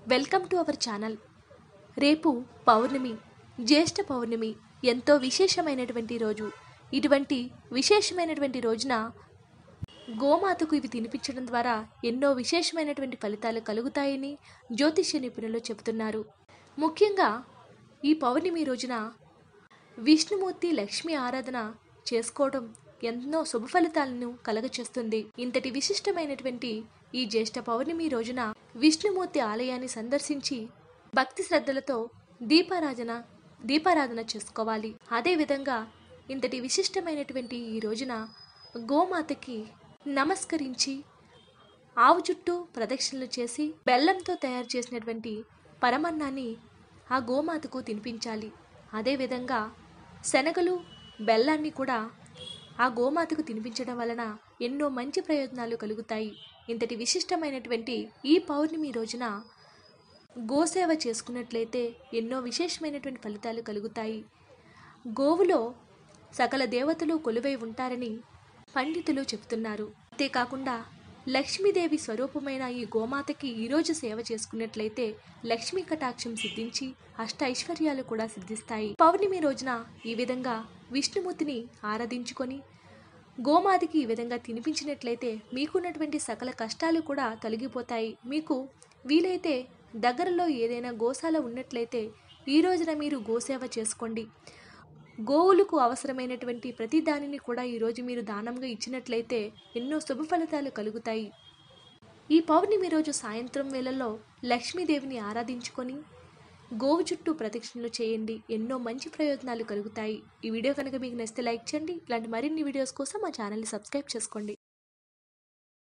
welcome to our channel రేపు పౌర్ణమి జ్యేష్ఠ పౌర్ణమి ఎంతో విశేషమైనటువంటి రోజు ఇటువంటి విశేషమైనటువంటి రోజున గోమాతకు ఇవి తినిపించడం ద్వారా ఎన్నో విశేషమైనటువంటి ఫలితాలు కలుగుతాయని జ్యోతిష్య నిపుణులు చెబుతున్నారు ముఖ్యంగా ఈ పౌర్ణమి రోజున విష్ణుమూర్తి లక్ష్మి ఆరాధన చేసుకోవడం ఎన్నో శుభ ఫలితాలను కలగచేస్తుంది ఇంతటి విశిష్టమైనటువంటి ఈ జ్యేష్ఠ పౌర్ణమి రోజున విష్ణుమూర్తి ఆలయాన్ని సందర్శించి భక్తి శ్రద్ధలతో దీపారాధన దీపారాధన చేసుకోవాలి అదేవిధంగా ఇంతటి విశిష్టమైనటువంటి ఈ రోజున గోమాతకి నమస్కరించి ఆవు చుట్టూ ప్రదక్షిణలు చేసి బెల్లంతో తయారు చేసినటువంటి పరమన్నాన్ని ఆ గోమాతకు తినిపించాలి అదేవిధంగా శనగలు బెల్లాన్ని కూడా ఆ గోమాతకు తినిపించడం వలన ఎన్నో మంచి ప్రయోజనాలు కలుగుతాయి ఇంతటి విశిష్టమైనటువంటి ఈ పౌర్ణమి రోజున గోసేవ చేసుకున్నట్లయితే ఎన్నో విశేషమైనటువంటి ఫలితాలు కలుగుతాయి గోవులో సకల దేవతలు కొలువై ఉంటారని పండితులు చెబుతున్నారు అంతేకాకుండా లక్ష్మీదేవి స్వరూపమైన ఈ గోమాతకి ఈరోజు సేవ చేసుకున్నట్లయితే లక్ష్మీ కటాక్షం సిద్ధించి అష్ట ఐశ్వర్యాలు కూడా సిద్ధిస్తాయి పౌర్ణమి రోజున ఈ విధంగా విష్ణుమూర్తిని ఆరాధించుకొని గోమాతకి ఈ విధంగా తినిపించినట్లయితే మీకున్నటువంటి సకల కష్టాలు కూడా తొలగిపోతాయి మీకు వీలైతే దగ్గరలో ఏదైనా గోశాల ఉన్నట్లయితే ఈ రోజున మీరు గోసేవ చేసుకోండి గోవులకు అవసరమైనటువంటి ప్రతి దానిని కూడా ఈరోజు మీరు దానంగా ఇచ్చినట్లయితే ఎన్నో శుభ ఫలితాలు కలుగుతాయి ఈ పౌర్ణమి రోజు సాయంత్రం వేళల్లో లక్ష్మీదేవిని ఆరాధించుకొని గోవు చుట్టూ ప్రదక్షిణలు చేయండి ఎన్నో మంచి ప్రయోజనాలు కలుగుతాయి ఈ వీడియో కనుక మీకు నచ్చితే లైక్ చేయండి ఇలాంటి మరిన్ని వీడియోస్ కోసం మా ఛానల్ని సబ్స్క్రైబ్ చేసుకోండి